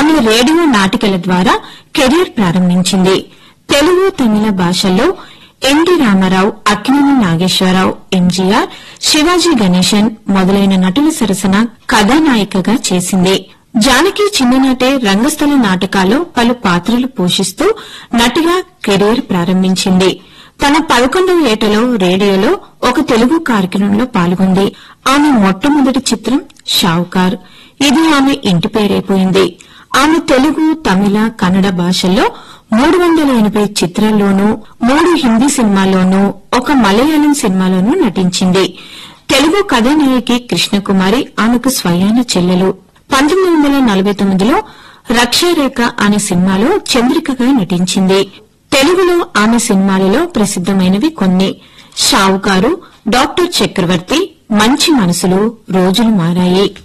ఆమె రేడియో నాటికల ద్వారా కెరీర్ ప్రారంభించింది తెలుగు తమిళ భాషల్లో ఎన్టీ రామారావు అక్కినేని నాగేశ్వరరావు ఎంజీఆర్ శివాజీ గణేశన్ మొదలైన నటుల సరసన కథానాయికగా చేసింది జానకి చిన్ననాటే రంగస్థల నాటకాల్లో పలు పాత్రలు పోషిస్తూ నటిగా కెరీర్ ప్రారంభించింది తన పదకొండవ ఏటలో రేడియోలో ఒక తెలుగు కార్యక్రమంలో పాల్గొంది ఆమె మొట్టమొదటి చిత్రం షావుకార్ ఇది ఆమె ఇంటి పేరైపోయింది ఆమె తెలుగు తమిళ కన్నడ భాషల్లో మూడు వందల ఎనభై చిత్రాల్లోనూ మూడు హిందీ సినిమాల్లోనూ ఒక మలయాళం సినిమాలోనూ నటించింది తెలుగు కథానాయకి కృష్ణకుమారి ఆమెకు స్వయాన చెల్లెలు పంతొమ్మిది వందల నలభై తొమ్మిదిలో రక్షారేఖ అనే సినిమాలో చంద్రికగా నటించింది తెలుగులో ఆమె సినిమాలలో ప్రసిద్దమైనవి కొన్ని షావుకారు డాక్టర్ చక్రవర్తి మంచి మనసులు రోజులు మారాయి